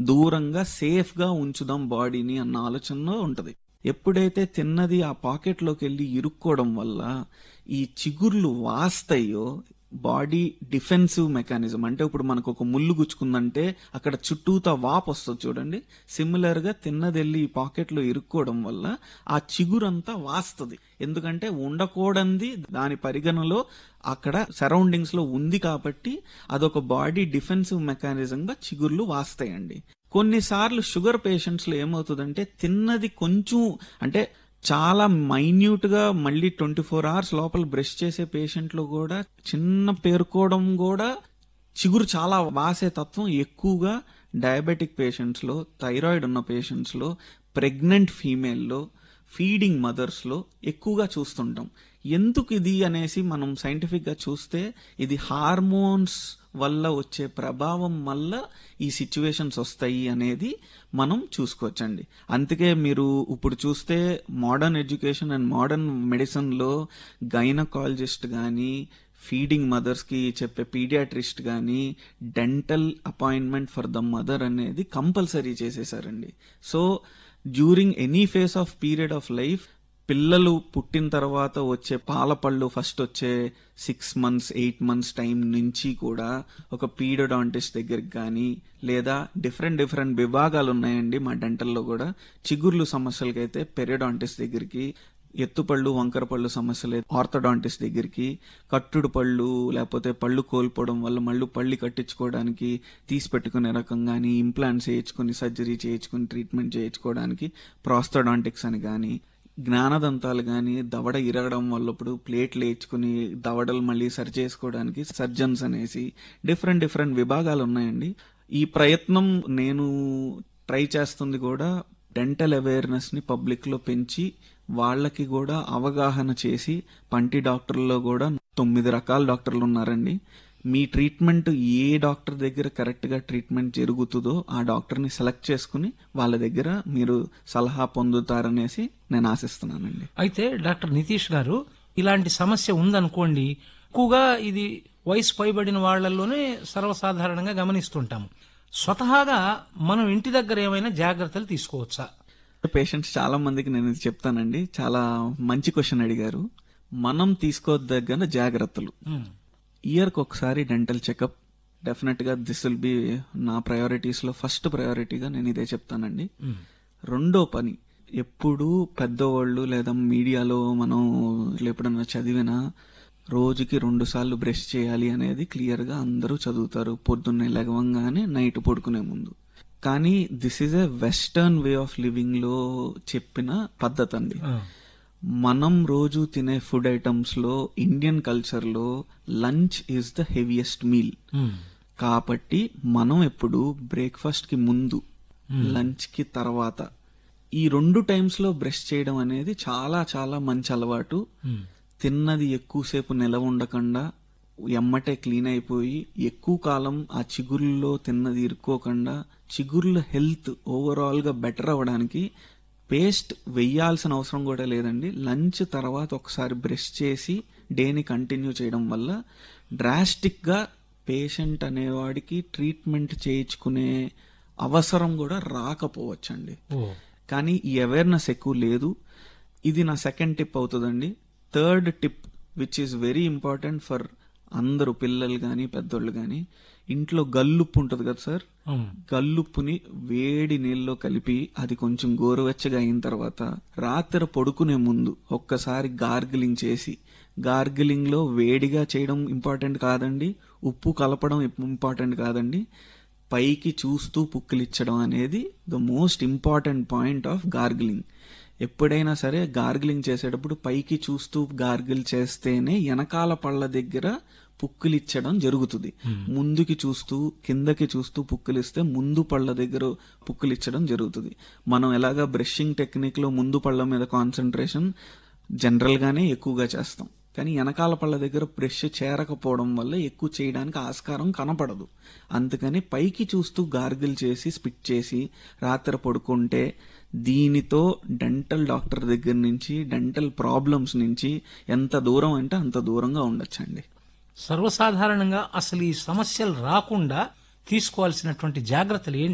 దూరంగా సేఫ్ గా ఉంచుదాం బాడీని అన్న ఆలోచనలో ఉంటది ఎప్పుడైతే తిన్నది ఆ పాకెట్లోకి వెళ్ళి ఇరుక్కోవడం వల్ల ఈ చిగుర్లు వాస్తాయో బాడీ డిఫెన్సివ్ మెకానిజం అంటే ఇప్పుడు మనకు ఒక ముళ్ళు గుచ్చుకుందంటే అక్కడ చుట్టూతా వాప్ వస్తుంది చూడండి సిమిలర్ గా తిన్నది వెళ్ళి ఈ పాకెట్ లో ఇరుక్కోవడం వల్ల ఆ చిగురంతా వాస్తుంది ఎందుకంటే ఉండకూడంది దాని పరిగణలో అక్కడ సరౌండింగ్స్ లో ఉంది కాబట్టి అదొక బాడీ డిఫెన్సివ్ మెకానిజం గా చిగుర్లు వాస్తాయండి కొన్నిసార్లు షుగర్ పేషెంట్స్ లో ఏమవుతుందంటే తిన్నది కొంచెం అంటే చాలా మైన్యూట్ గా మళ్ళీ ట్వంటీ ఫోర్ అవర్స్ లోపల బ్రష్ చేసే పేషెంట్లు కూడా చిన్న పేరుకోవడం కూడా చిగురు చాలా వాసే తత్వం ఎక్కువగా డయాబెటిక్ పేషెంట్స్ లో థైరాయిడ్ ఉన్న పేషెంట్స్ లో ప్రెగ్నెంట్ ఫీమేల్లో ఫీడింగ్ మదర్స్ లో ఎక్కువగా చూస్తుంటాం ఎందుకు ఇది అనేసి మనం సైంటిఫిక్ గా చూస్తే ఇది హార్మోన్స్ వల్ల వచ్చే ప్రభావం వల్ల ఈ సిచ్యువేషన్స్ వస్తాయి అనేది మనం చూసుకోవచ్చండి అందుకే మీరు ఇప్పుడు చూస్తే modern education and modern medicine లో గైనకాలజిస్ట్ కానీ ఫీడింగ్ మదర్స్ కి చెప్పే పీడియాట్రిస్ట్ కానీ dental appointment for the mother అనేది కంపల్సరీ చేసేసారండి so during any phase of period of life పిల్లలు పుట్టిన తర్వాత వచ్చే పాల పళ్ళు ఫస్ట్ వచ్చే six months eight months time నుంచి కూడా ఒక పీడోడాంటిస్ట్ దగ్గరికి కానీ లేదా డిఫరెంట్ డిఫరెంట్ విభాగాలు ఉన్నాయండి మా డెంటల్లో కూడా చిగుర్లు సమస్యలకైతే పెరిడాంటిస్ట్ దగ్గరికి ఎత్తుపళ్ళు వంకర పళ్ళు సమస్యలు ఆర్థోడాంటిస్ట్ దగ్గరికి కట్టుడు పళ్ళు లేకపోతే పళ్ళు కోల్పోవడం వల్ల మళ్ళీ పళ్ళు కట్టించుకోవడానికి తీసి పెట్టుకునే రకం కానీ ఇంప్లాంట్స్ చేయించుకుని సర్జరీ చేయించుకుని ట్రీట్మెంట్ చేయించుకోవడానికి ప్రాస్థోడాంటిక్స్ అని కానీ జ్ఞానదంతాలు కానీ దవడ ఇరగడం వల్ల ఇప్పుడు ప్లేట్లు వేయించుకుని దవడలు మళ్ళీ సరి చేసుకోవడానికి సర్జన్స్ అనేసి డిఫరెంట్ డిఫరెంట్ విభాగాలు ఉన్నాయండి ఈ ప్రయత్నం నేను ట్రై చేస్తుంది కూడా డెంటల్ అవేర్నెస్ ని పబ్లిక్ లో పెంచి వాళ్ళకి కూడా అవగాహన చేసి పంటి డాక్టర్లో కూడా తొమ్మిది రకాల డాక్టర్లు ఉన్నారండి మీ ట్రీట్మెంట్ ఏ డాక్టర్ దగ్గర కరెక్ట్ గా ట్రీట్మెంట్ జరుగుతుందో ఆ డాక్టర్ ని సెలెక్ట్ చేసుకుని వాళ్ళ దగ్గర మీరు సలహా పొందుతారనేసి నేను ఆశిస్తున్నానండి అయితే డాక్టర్ నితీష్ గారు ఇలాంటి సమస్య ఉందనుకోండి ఎక్కువగా ఇది వయసు పైబడిన వాళ్లలోనే సర్వసాధారణంగా గమనిస్తుంటాము స్వతహాగా మనం ఇంటి దగ్గర ఏమైనా జాగ్రత్తలు తీసుకోవచ్చా పేషెంట్స్ చాలా మందికి నేను ఇది చెప్తానండి చాలా మంచి క్వశ్చన్ అడిగారు మనం తీసుకోదగిన జాగ్రత్తలు ఉమ్, ఇయర్కి ఒకసారి డెంటల్ చెకప్ డెఫినెట్ గా దిస్ విల్ బి నా ప్రయారిటీస్ లో ఫస్ట్ ప్రయారిటీగా నేను ఇదే చెప్తానండి ఉమ్, రెండో పని ఎప్పుడు పెద్దవాళ్ళు లేదా మీడియాలో మనం ఎప్పుడన్నా చదివినా రోజుకి రెండు సార్లు బ్రష్ చేయాలి అనేది క్లియర్ గా అందరూ చదువుతారు పొద్దున్నే లెగవంగానే నైట్ పడుకునే ముందు కానీ this is a western way of living లో చెప్పిన పద్ధతి అండి ఆ, మనం రోజు తినే ఫుడ్ ఐటమ్స్ లో ఇండియన్ కల్చర్ లో lunch is the heaviest meal um, కాబట్టి మనం ఎప్పుడు బ్రేక్ఫాస్ట్ కి ముందు లంచ్ కి తర్వాత ఈ రెండు టైమ్స్ లో బ్రష్ చేయడం అనేది చాలా చాలా మంచి అలవాటు ఉమ్, తిన్నది ఎక్కువసేపు నిలవ ఉండకుండా ఎమ్మటే క్లీన్ అయిపోయి ఎక్కువ కాలం ఆ చిగుర్లలో తిన్నది ఇరుక్కోకుండా చిగుర్ల హెల్త్ ఓవరాల్ గా బెటర్ అవ్వడానికి పేస్ట్ వెయ్యాల్సిన అవసరం కూడా లేదండి లంచ్ తర్వాత ఒకసారి బ్రష్ చేసి డేని కంటిన్యూ చేయడం వల్ల డ్రాస్టిక్ గా పేషెంట్ అనేవాడికి ట్రీట్మెంట్ చేయించుకునే అవసరం కూడా రాకపోవచ్చండి ఓ కానీ ఈ అవేర్నెస్ ఎక్కువ లేదు ఇది నా సెకండ్ టిప్ అవుతుందండి third tip which is very important for అందరూ పిల్లలు కానీ పెద్దోళ్ళు కానీ ఇంట్లో గల్లుప్పు ఉంటుంది కదా సార్ ఉమ్, గల్లుప్పుని వేడి నీళ్ళలో కలిపి అది కొంచెం గోరువెచ్చగా అయిన తర్వాత రాత్రి పడుకునే ముందు ఒక్కసారి గార్గిలింగ్ చేసి గార్గిలింగ్ లో వేడిగా చేయడం ఇంపార్టెంట్ కాదండి ఉప్పు కలపడం ఇంపార్టెంట్ కాదండి పైకి చూస్తూ పుక్కిలిచ్చడం అనేది the most important point of gargling ఎప్పుడైనా సరే గార్గిలింగ్ చేసేటప్పుడు పైకి చూస్తూ గార్గిల్ చేస్తేనే వెనకాల పళ్ళ దగ్గర పుక్కిలిచ్చడం జరుగుతుంది ముందుకి చూస్తూ కిందకి చూస్తూ పుక్కిలిస్తే ముందు పళ్ళ దగ్గర పుక్కిలిచ్చడం జరుగుతుంది మనం ఎలాగా బ్రషింగ్ టెక్నిక్ లో ముందు పళ్ళ మీద కాన్సన్ట్రేషన్ జనరల్ గానే ఎక్కువగా చేస్తాం కానీ వెనకాల పళ్ళ దగ్గర బ్రష్ చేరకపోవడం వల్ల ఎక్కువ చేయడానికి ఆస్కారం కనపడదు అందుకని పైకి చూస్తూ గార్గిల్ చేసి స్పిట్ చేసి రాత్రి పడుకుంటే దీనితో డెంటల్ డాక్టర్ దగ్గర నుంచి డెంటల్ ప్రాబ్లమ్స్ నుంచి ఎంత దూరం అంటే అంత దూరంగా ఉండొచ్చండి సర్వసాధారణంగా అసలు ఈ సమస్యలు రాకుండా తీసుకోవాల్సినటువంటి జాగ్రత్తలు ఏంటండి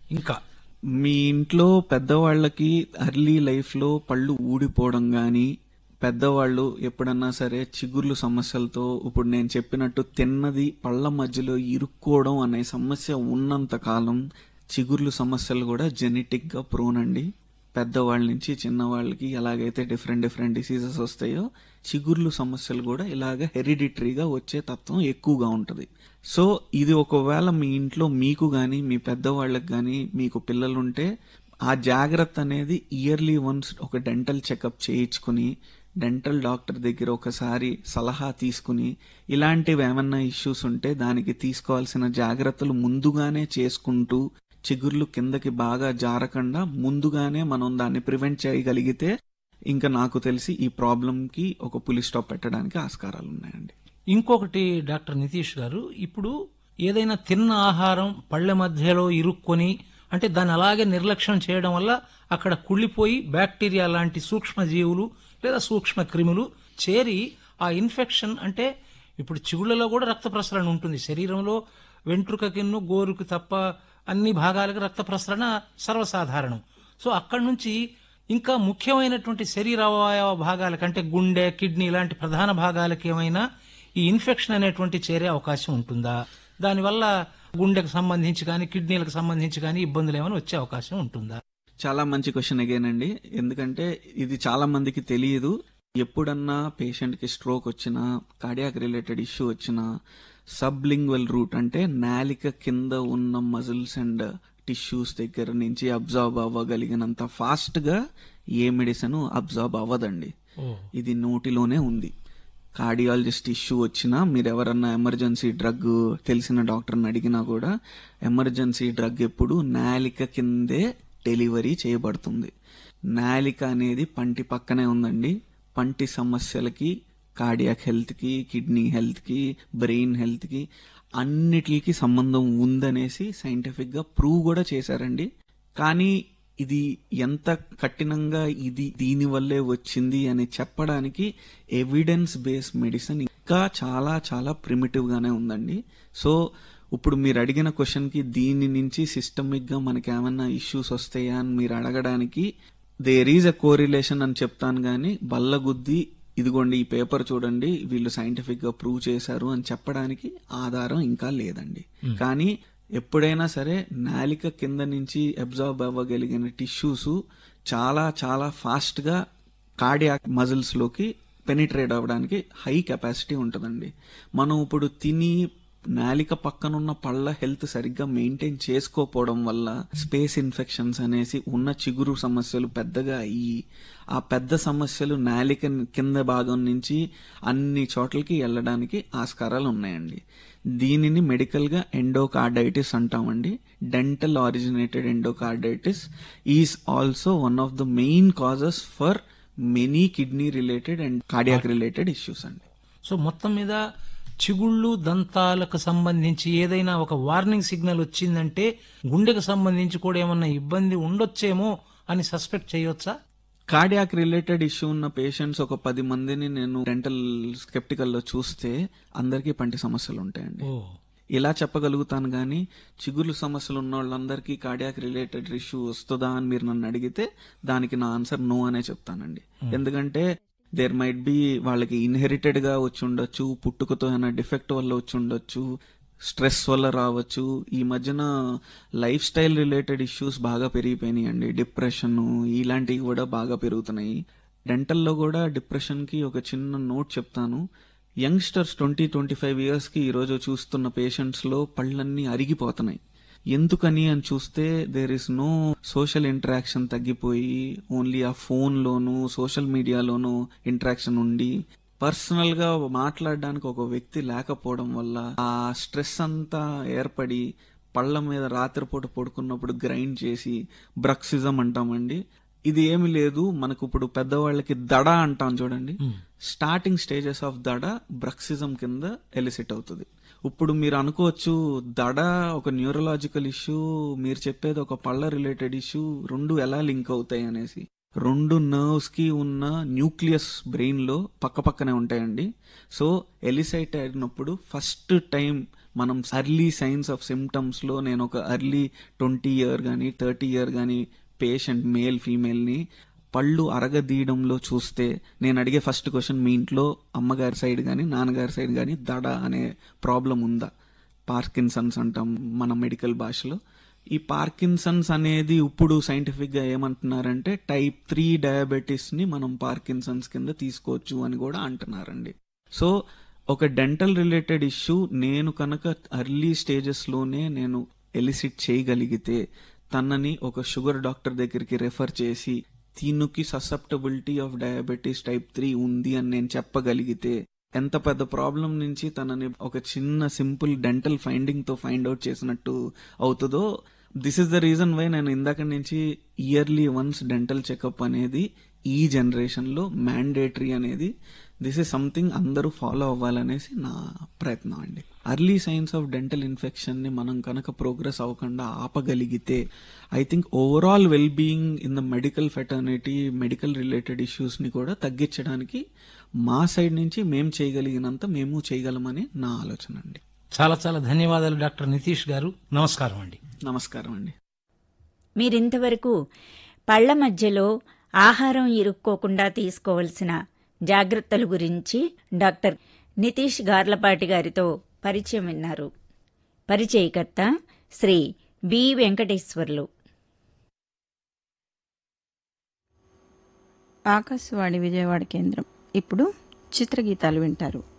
ఇంకా మీ ఇంట్లో పెద్దవాళ్ళకి అర్లీ లైఫ్ లో పళ్ళు ఊడిపోవడం గాని పెద్దవాళ్ళు ఎప్పుడన్నా సరే చిగుర్లు సమస్యలతో ఇప్పుడు నేను చెప్పినట్టు తిన్నది పళ్ళ మధ్యలో ఇరుక్కోవడం అనే సమస్య ఉన్నంత కాలం చిగుర్లు సమస్యలు కూడా జెనెటిక్ గా ప్రోన్ అండి పెద్దవాళ్ళ నుంచి చిన్నవాళ్ళకి ఎలాగైతే డిఫరెంట్ డిఫరెంట్ డిసీజెస్ వస్తాయో చిగుర్లు సమస్యలు కూడా ఇలాగ హెరిడిటరీగా వచ్చే తత్వం ఎక్కువగా ఉంటది సో ఇది ఒకవేళ మీ ఇంట్లో మీకు గాని మీ పెద్దవాళ్ళకి గాని మీకు పిల్లలుంటే ఆ జాగ్రత్త అనేది ఇయర్లీ వన్స్ ఒక డెంటల్ చెకప్ చేయించుకుని డెంటల్ డాక్టర్ దగ్గర ఒకసారి సలహా తీసుకుని ఇలాంటివి ఏమన్నా ఇష్యూస్ ఉంటే దానికి తీసుకోవాల్సిన జాగ్రత్తలు ముందుగానే చేసుకుంటూ చిగుర్లు కిందకి బాగా జారకుండా ముందుగానే మనం దాన్ని ప్రివెంట్ చేయగలిగితే ఇంకా నాకు తెలిసి ఈ ప్రాబ్లం కి ఒక పులి స్టాప్ పెట్టడానికి ఆస్కారాలు ఉన్నాయండి ఇంకొకటి డాక్టర్ నితీష్ గారు ఇప్పుడు ఏదైనా తిన్న ఆహారం పళ్ళ మధ్యలో ఇరుక్కొని అంటే దాన్ని అలాగే నిర్లక్ష్యం చేయడం వల్ల అక్కడ కుళ్ళిపోయి బ్యాక్టీరియా లాంటి సూక్ష్మ జీవులు లేదా సూక్ష్మ క్రిములు చేరి ఆ ఇన్ఫెక్షన్ అంటే ఇప్పుడు చిగుళ్ళలో కూడా రక్త ప్రసరణ ఉంటుంది శరీరంలో వెంట్రుక కిన్ను గోరుకు తప్ప అన్ని భాగాలకు రక్త ప్రసరణ సర్వసాధారణం సో అక్కడి నుంచి ఇంకా ముఖ్యమైనటువంటి శరీర అవయవ భాగాలకు అంటే గుండె కిడ్నీ ఇలాంటి ప్రధాన భాగాలకు ఏమైనా ఈ ఇన్ఫెక్షన్ అనేటువంటి చేరే అవకాశం ఉంటుందా దానివల్ల గుండెకు సంబంధించి కానీ కిడ్నీలకు సంబంధించి కానీ ఇబ్బందులు ఏమైనా వచ్చే అవకాశం ఉంటుందా చాలా మంచి క్వశ్చన్ అగైన్ అండి ఎందుకంటే ఇది చాలా మందికి తెలియదు ఎప్పుడన్నా పేషెంట్ కి స్ట్రోక్ వచ్చినా కార్డియాక్ రిలేటెడ్ ఇష్యూ వచ్చినా సబ్లింగ్వల్ రూట్ అంటే నాలిక కింద ఉన్న మజిల్స్ అండ్ టిష్యూస్ దగ్గర నుంచి అబ్జార్బ్ అవ్వగలిగినంత ఫాస్ట్ గా ఏ మెడిసిన్ అబ్జార్బ్ అవ్వదండి ఇది నోటిలోనే ఉంది కార్డియాలజిస్ట్ ఇష్యూ వచ్చినా మీరు ఎవరన్నా ఎమర్జెన్సీ డ్రగ్ తెలిసిన డాక్టర్ని అడిగినా కూడా ఎమర్జెన్సీ డ్రగ్ ఎప్పుడు నాలిక కిందే డెలివరీ చేయబడుతుంది నాలిక అనేది పంటి పక్కనే ఉందండి పంటి సమస్యలకి కార్డియాక్ హెల్త్ కి కిడ్నీ హెల్త్ కి బ్రెయిన్ హెల్త్ కి అన్నిటికి సంబంధం ఉందనేసి సైంటిఫిక్ గా ప్రూవ్ కూడా చేశారండి కానీ ఇది ఎంత కఠినంగా ఇది దీని వల్లే వచ్చింది అని చెప్పడానికి ఎవిడెన్స్ బేస్డ్ మెడిసిన్ ఇంకా చాలా చాలా ప్రిమిటివ్ గానే ఉందండి సో ఇప్పుడు మీరు అడిగిన క్వశ్చన్ కి దీని నుంచి సిస్టమిక్ గా మనకి ఏమైనా ఇష్యూస్ వస్తాయా అని మీరు అడగడానికి దేర్ ఈజ్ అ కోరిలేషన్ అని చెప్తాను కానీ బల్లగుద్ది ఇదిగోండి ఈ పేపర్ చూడండి వీళ్ళు సైంటిఫిక్ గా ప్రూవ్ చేశారు అని చెప్పడానికి ఆధారం ఇంకా లేదండి కానీ ఎప్పుడైనా సరే నాలిక కింద నుంచి అబ్జార్బ్ అవ్వగలిగిన టిష్యూస్ చాలా చాలా ఫాస్ట్ గా కార్డియాక్ మజిల్స్ లోకి పెనిట్రేట్ అవ్వడానికి హై కెపాసిటీ ఉంటుందండి మనం ఇప్పుడు తిని నాలిక పక్కనున్న పళ్ళ హెల్త్ సరిగ్గా మెయింటైన్ చేసుకోకపోవడం వల్ల స్పేస్ ఇన్ఫెక్షన్స్ అనేసి ఉన్న చిగురు సమస్యలు పెద్దగా అయ్యి ఆ పెద్ద సమస్యలు నాలిక కింద భాగం నుంచి అన్ని చోట్లకి వెళ్ళడానికి ఆస్కారాలు ఉన్నాయండి దీనిని మెడికల్ గా ఎండోకార్డైటిస్ అంటామండి dental originated endocarditis is also one of the main causes for many kidney related and cardiac related issues అండి సో మొత్తం మీద చిగుళ్ళు దంతాలకు సంబంధించి ఏదైనా ఒక వార్నింగ్ సిగ్నల్ వచ్చిందంటే గుండెకు సంబంధించి కూడా ఏమన్నా ఇబ్బంది ఉండొచ్చేమో అని సస్పెక్ట్ చేయొచ్చా కార్డియాక్ రిలేటెడ్ ఇష్యూ ఉన్న పేషెంట్స్ ఒక పది మందిని నేను డెంటల్ స్కెప్టికల్ లో చూస్తే అందరికీ పంటి సమస్యలు ఉంటాయండి ఓ ఇలా చెప్పగలుగుతాను కానీ చిగుర్లు సమస్యలు ఉన్న వాళ్ళందరికీ కార్డియాక్ రిలేటెడ్ ఇష్యూ వస్తుందా అని మీరు నన్ను అడిగితే దానికి నా ఆన్సర్ నో అనే చెప్తానండి ఎందుకంటే దేర్ మైట్ బి వాళ్ళకి ఇన్హెరిటెడ్ గా వచ్చి ఉండొచ్చు పుట్టుకతో ఏమైనా డిఫెక్ట్ వల్ల వచ్చి ఉండొచ్చు స్ట్రెస్ వల్ల రావచ్చు ఈ మధ్యన లైఫ్ స్టైల్ రిలేటెడ్ ఇష్యూస్ బాగా పెరిగిపోయినాయి అండి డిప్రెషన్ ఇలాంటివి కూడా బాగా పెరుగుతున్నాయి డెంటల్లో కూడా డిప్రెషన్ కి ఒక చిన్న నోట్ చెప్తాను youngsters twenty twenty five years కి ఈరోజు చూస్తున్న పేషెంట్స్ లో పళ్ళన్నీ అరిగిపోతున్నాయి ఎందుకని అని చూస్తే there is no social interaction తగ్గిపోయి ఓన్లీ ఆ ఫోన్ లోను సోషల్ మీడియాలోను ఇంటరాక్షన్ ఉండి పర్సనల్ గా మాట్లాడడానికి ఒక వ్యక్తి లేకపోవడం వల్ల ఆ స్ట్రెస్ అంతా ఏర్పడి పళ్ళ మీద రాత్రిపూట పడుకున్నప్పుడు గ్రైండ్ చేసి బ్రక్సిజం అంటామండి ఇది ఏమి లేదు మనకు ఇప్పుడు పెద్దవాళ్ళకి దడ అంటాం చూడండి స్టార్టింగ్ స్టేజెస్ ఆఫ్ దడ బ్రక్సిజం కింద ఎలిసిట్ అవుతుంది ఇప్పుడు మీరు అనుకోవచ్చు దడ ఒక న్యూరలాజికల్ ఇష్యూ మీరు చెప్పేది ఒక పళ్ళ రిలేటెడ్ ఇష్యూ రెండు ఎలా లింక్ అవుతాయి అనేసి రెండు నర్వ్స్ కి ఉన్న న్యూక్లియస్ బ్రెయిన్ లో పక్క పక్కనే ఉంటాయండి సో ఎలిసైట్ అయినప్పుడు ఫస్ట్ టైం మనం అర్లీ సైన్స్ ఆఫ్ సిమ్టమ్స్ లో నేను ఒక అర్లీ ట్వంటీ ఇయర్ గానీ థర్టీ ఇయర్ గానీ పేషెంట్ మేల్ ఫీమేల్ ని పళ్ళు అరగదీయడంలో చూస్తే నేను అడిగే ఫస్ట్ క్వశ్చన్ మీ ఇంట్లో అమ్మగారి సైడ్ గానీ నాన్నగారి సైడ్ గానీ దడ అనే ప్రాబ్లం ఉందా పార్కిన్సన్స్ అంటాం మన మెడికల్ భాషలో ఈ పార్కిన్సన్స్ అనేది ఇప్పుడు సైంటిఫిక్ గా ఏమంటున్నారంటే టైప్ త్రీ డయాబెటీస్ ని మనం పార్కిన్సన్స్ కింద తీసుకోవచ్చు అని కూడా అంటున్నారండి సో ఒక డెంటల్ రిలేటెడ్ ఇష్యూ నేను కనుక అర్లీ స్టేజెస్ లోనే నేను ఎలిసిట్ చేయగలిగితే తనని ఒక షుగర్ డాక్టర్ దగ్గరికి రెఫర్ చేసి దీనికి susceptibility of diabetes type three ఉంది అని నేను చెప్పగలిగితే ఎంత పెద్ద ప్రాబ్లం నుంచి తనని ఒక చిన్న సింపుల్ డెంటల్ ఫైండింగ్ తో ఫైండ్ అవుట్ చేసినట్టు అవుతుందో this is the reason why నేను ఇందాక నుంచి ఇయర్లీ వన్స్ డెంటల్ చెకప్ అనేది ఈ జనరేషన్ లో మ్యాండేటరీ అనేది దిస్ ఇస్ సంథింగ్ అందరూ ఫాలో అవ్వాలనేసి నా ప్రయత్నం అండి early signs of dental infection ని మనం కనుక ప్రోగ్రెస్ అవ్వకుండా ఆపగలిగితే I think overall well being in the medical fraternity medical related issues ని కూడా తగ్గించడానికి మా సైడ్ నుంచి మేము చేయగలిగినంత మేము చేయగలమని నా ఆలోచన అండి చాలా చాలా ధన్యవాదాలు డాక్టర్ నితీష్ గారు నమస్కారం అండి నమస్కారం అండి మీరింతవరకు పళ్ల మధ్యలో ఆహారం ఇరుక్కోకుండా తీసుకోవలసిన జాగ్రత్తల గురించి డాక్టర్ నితీష్ గార్లపాటి గారితో పరిచయం విన్నారు పరిచయకర్త శ్రీ బి వెంకటేశ్వర్లు ఆకాశవాణి విజయవాడ కేంద్రం ఇప్పుడు చిత్రగీతాలు వింటారు